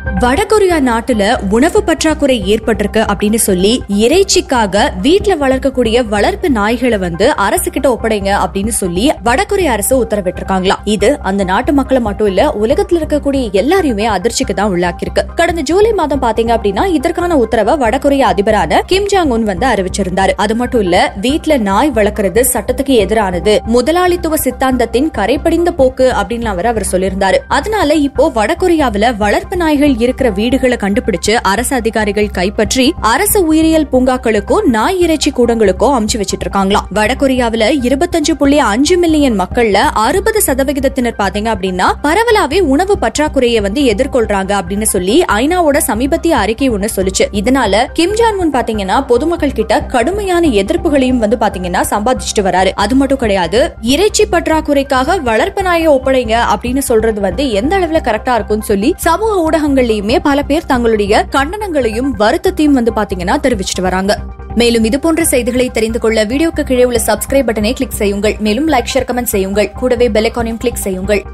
வடகொரியா நாட்டுல உணவு பற்றாக்குறை ஏற்பட்டிருக்கு அப்படின்னு சொல்லி இறைச்சிக்காக வீட்ல வளர்க்கக்கூடிய வளர்ப்பு நாய்களை வந்து அரசு கிட்ட ஒப்படைங்க அப்படின்னு சொல்லி வடகொரிய அரசு உத்தரவிட்டிருக்காங்களாம் இது அந்த நாட்டு மக்களை மட்டும் இல்ல உலகத்துல இருக்கக்கூடிய எல்லாரையுமே அதிர்ச்சிக்கு தான் உள்ளாக்கியிருக்கு கடந்த ஜூலை மாதம் பாத்தீங்க அப்படின்னா இதற்கான உத்தரவை வடகொரிய அதிபரான கிம் ஜாங் உன் வந்து அறிவிச்சிருந்தாரு அது மட்டும் இல்ல வீட்ல நாய் வளர்க்கறது சட்டத்துக்கு எதிரானது முதலாளித்துவ சித்தாந்தத்தின் கரைப்படிந்த போக்கு அப்படின்னு அவர் அவர் சொல்லியிருந்தாரு அதனால இப்போ வடகொரியாவுல வளர்ப்பு நாய்கள் இருக்கிற வீடுகளை கண்டுபிடிச்சு அரசு அதிகாரிகள் கைப்பற்றி அரசு உயிரியல் பூங்காக்களுக்கும் நாய் இறைச்சி கூடங்களுக்கும் அமுச்சு வச்சிட்டு இருக்காங்களாம் வடகொரியாவுல இருபத்தஞ்சு புள்ளி அஞ்சு மில்லியன் மக்கள்ல அறுபது சதவிகிதத்தினர் பாத்தீங்க அப்படின்னா பரவலாவே உணவு பற்றாக்குறையை வந்து எதிர்கொள்றாங்க அப்படின்னு சொல்லி ஐநாவோட சமீபத்திய அறிக்கை ஒண்ணு சொல்லுச்சு இதனால கிம் ஜான் முன் பாத்தீங்கன்னா பொதுமக்கள் கிட்ட கடுமையான எதிர்ப்புகளையும் வந்து பாத்தீங்கன்னா சம்பாதிச்சுட்டு வராரு அது மட்டும் கிடையாது இறைச்சி பற்றாக்குறைக்காக வளர்ப்பு நாயை ஒப்படைங்க அப்படின்னு சொல்றது வந்து எந்த அளவுல கரெக்டா இருக்கும்னு சொல்லி சமூக ஊடகங்கள்லயுமே பல பேர் தங்களுடைய கண்டனங்களையும் வருத்தத்தையும் வந்து பாத்தீங்கன்னா தெரிவிச்சிட்டு வராங்க மேலும் இது போன்ற செய்திகளை தெரிந்து கொள்ள வீடியோக்கு கீழே உள்ள சப்ஸ்கிரைப் பட்டனை கிளிக் செய்யுங்கள் மேலும் லைக் ஷேர் கமெண்ட் செய்யுங்கள் கூடவே பெல் ஐகானையும் கிளிக் செய்யுங்கள்